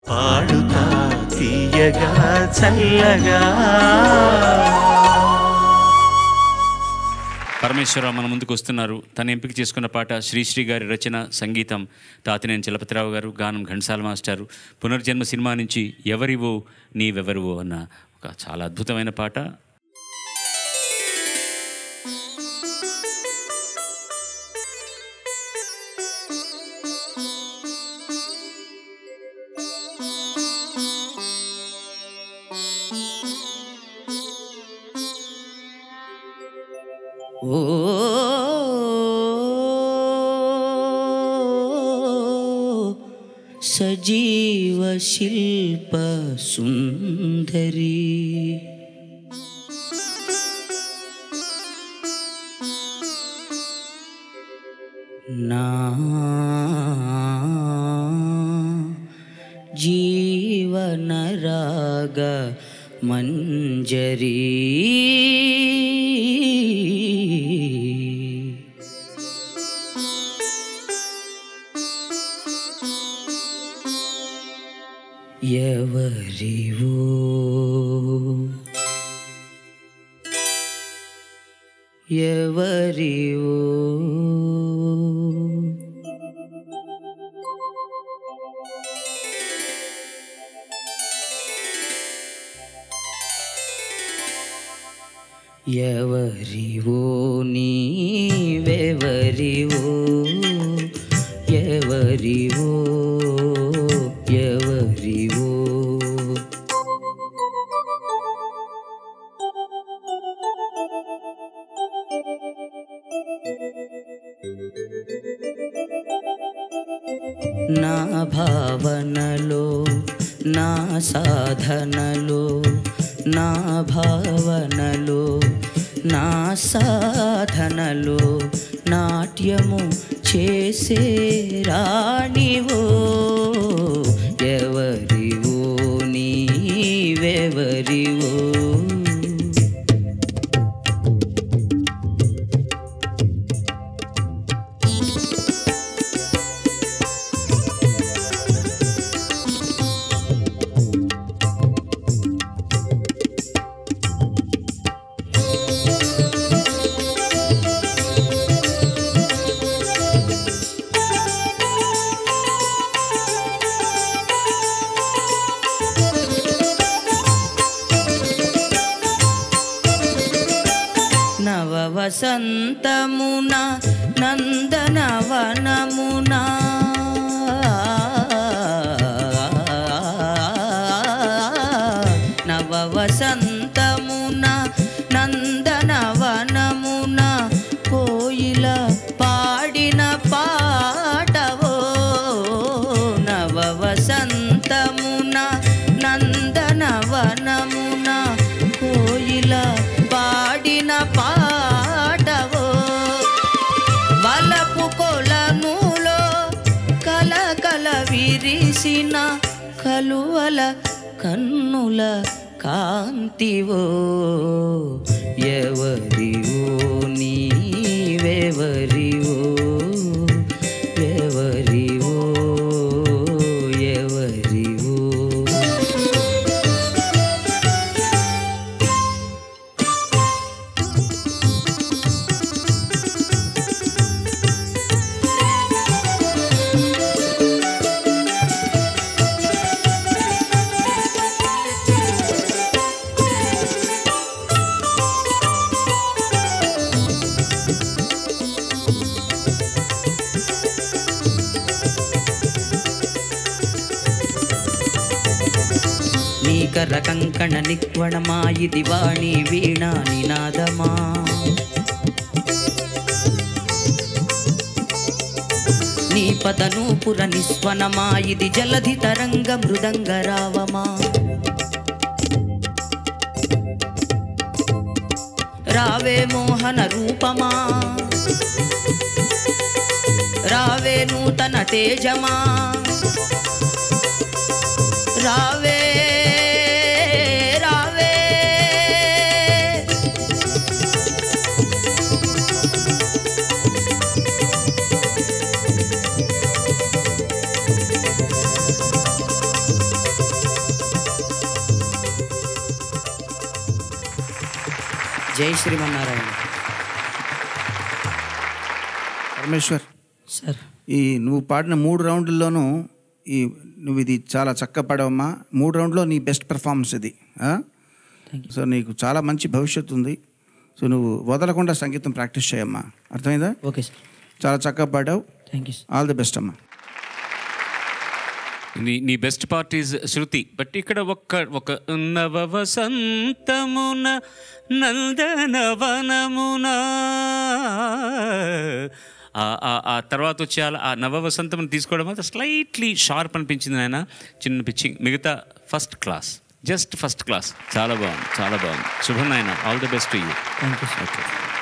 పాడుతా తీయగా చల్లగా పరమేశ్వర మన ముందుకు వస్తున్నారు తను ఎంపిక చేసుకున్న పాట శ్రీశ్రీ గారి రచన సంగీతం తాతినేని చలపతిరావు గారు గానం ఘంటసాల మాస్టారు పునర్జన్మ సినిమా నుంచి ఎవరివో నీవెవరివో అన్న ఒక చాలా అద్భుతమైన పాట ఓ సజీవ శిల్ప సుందరి నా జీవన రాగ మంజరీ ఎవరివో ఎవరివో ఎవరివో నీవెవరివో ఎవరివో ఎవరివో నా భావనలో నా సాధనలో నా భావనలో నా సాధనలో నాట్యము చేసే రాణివో ఎవరివో నీవెవరివో నవ వసంతమున నందనవనమున నవ వసంతమున నందనవనమున కోయిల పాడిన పాటవో నవ వసంతమున నందనవనమున కోయిల పాడిన పాటవో వలపు కొలనులో కలకల విరిసిన కలువల కన్నుల కాంతివో ఎవరివో నీవెవరివో ఎవరివో ఎవరివో నీకర కంకణ నిక్వణమా ఇది వాణి వీణా నినాదమా నీ పద నూపుర నిస్వనమా ఇది జలధి తరంగ మృదంగ రావమా రావే మోహన రూపమా రావే నూతన తేజమా రావే రావే జై శ్రీమన్నారాయణ పరమేశ్వర్ సార్ ఈ నువ్వు పాడిన మూడు రౌండ్ల్లోనూ ఈ నువ్వు ఇది చాలా చక్కగా పాడావమ్మా మూడు రౌండ్లో నీ బెస్ట్ పెర్ఫార్మెన్స్ ఇది ఆ? థ్యాంక్ యూ సో నీకు చాలా మంచి భవిష్యత్తు ఉంది సో నువ్వు వదలకుండా సంగీతం ప్రాక్టీస్ చేయమ్మా అర్థమైందా ఓకే సార్ చాలా చక్కగా పాడావు thank you sir all the best అమ్మా నీ నీ best part is Shruti but ఇక్కడ ఒక్క ఒక నవ వసంతమున నందనవనమున ఆ- ఆ- ఆ తర్వాత వచ్చే ఆ- ఆ నవ వసంతమును తీసుకోవడం మాత్రం స్లైట్లీ షార్ప్ అనిపించింది ఆయన చిన్న పిచ్చింగ్ మిగతా first class just first class చాలా బాగుంది చాలా బాగుంది శుభం నాయన all the best you thank you sir okay